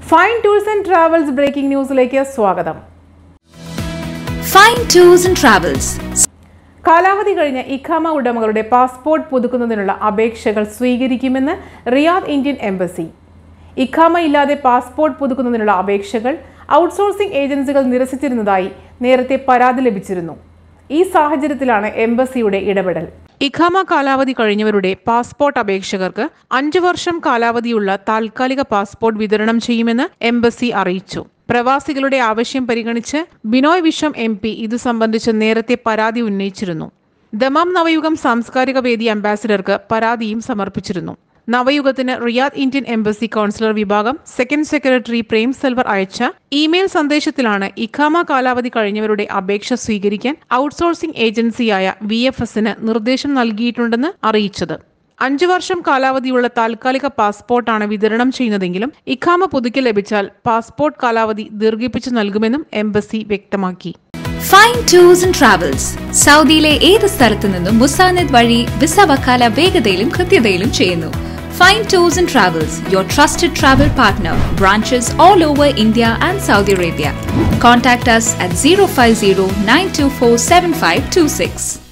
Fine tours and travels breaking ന്യൂസിലേക്ക് സ്വാഗതം Fine Tours and Travels. കാലാവധി കഴിഞ്ഞ ഇഖാമ ഉടമകളുടെ പാസ്പോർട്ട് പുതുക്കുന്നതിനുള്ള അപേക്ഷകൾ സ്വീകരിക്കുമെന്ന് റിയാദ് ഇന്ത്യൻ എംബസി ഇഖാമ ഇല്ലാതെ പാസ്പോർട്ട് പുതുക്കുന്നതിനുള്ള അപേക്ഷകൾ ഔട്ട്സോഴ്സിംഗ് ഏജൻസികൾ നിരസിച്ചിരുന്നതായി നേരത്തെ പരാതി ലഭിച്ചിരുന്നു ഈ സാഹചര്യത്തിലാണ് എംബസിയുടെ ഇടപെടൽ ഇഖാമ കാലാവധി കഴിഞ്ഞവരുടെ പാസ്പോർട്ട് അപേക്ഷകർക്ക് അഞ്ചു വർഷം കാലാവധിയുള്ള താൽക്കാലിക പാസ്പോർട്ട് വിതരണം ചെയ്യുമെന്ന് എംബസി അറിയിച്ചു പ്രവാസികളുടെ ആവശ്യം പരിഗണിച്ച് ബിനോയ് വിശ്വം എം പി ഇതു സംബന്ധിച്ച് നേരത്തെ പരാതി ഉന്നയിച്ചിരുന്നു ദമാം നവയുഗം സാംസ്കാരിക വേദി അംബാസിഡർക്ക് പരാതിയും സമർപ്പിച്ചിരുന്നു നവയുഗത്തിന് റിയാദ് ഇന്ത്യൻ എംബസി കൗൺസിലർ വിഭാഗം സെക്കൻഡ് സെക്രട്ടറി പ്രേം സെൽവർ അയച്ച ഇമെയിൽ സന്ദേശത്തിലാണ് ഇഖാമ കാലാവധി കഴിഞ്ഞവരുടെ അപേക്ഷ സ്വീകരിക്കാൻ ഔട്ട്സോഴ്സിംഗ് ഏജൻസിയായ വി എഫ് എസിന് നിർദ്ദേശം നൽകിയിട്ടുണ്ടെന്ന് അറിയിച്ചത് അഞ്ചു വർഷം കാലാവധിയുള്ള താൽക്കാലിക പാസ്പോർട്ടാണ് വിതരണം ചെയ്യുന്നതെങ്കിലും ഇഖാമ പുതുക്കി ലഭിച്ചാൽ പാസ്പോർട്ട് കാലാവധി ദീർഘിപ്പിച്ചു നൽകുമെന്നും എംബസി വ്യക്തമാക്കി ഫൈൻ ടൂർസ് ആൻഡ് ട്രാവൽസ് സൗദിയിലെ ഏത് സ്ഥലത്തു നിന്നും മുസാനദ് വഴി വിസ വക്കാല വേഗതയിലും കൃത്യതയിലും ചെയ്യുന്നു fine tours and travels your trusted travel partner branches all over India and Saudi Arabia contact us at 050 924 7526.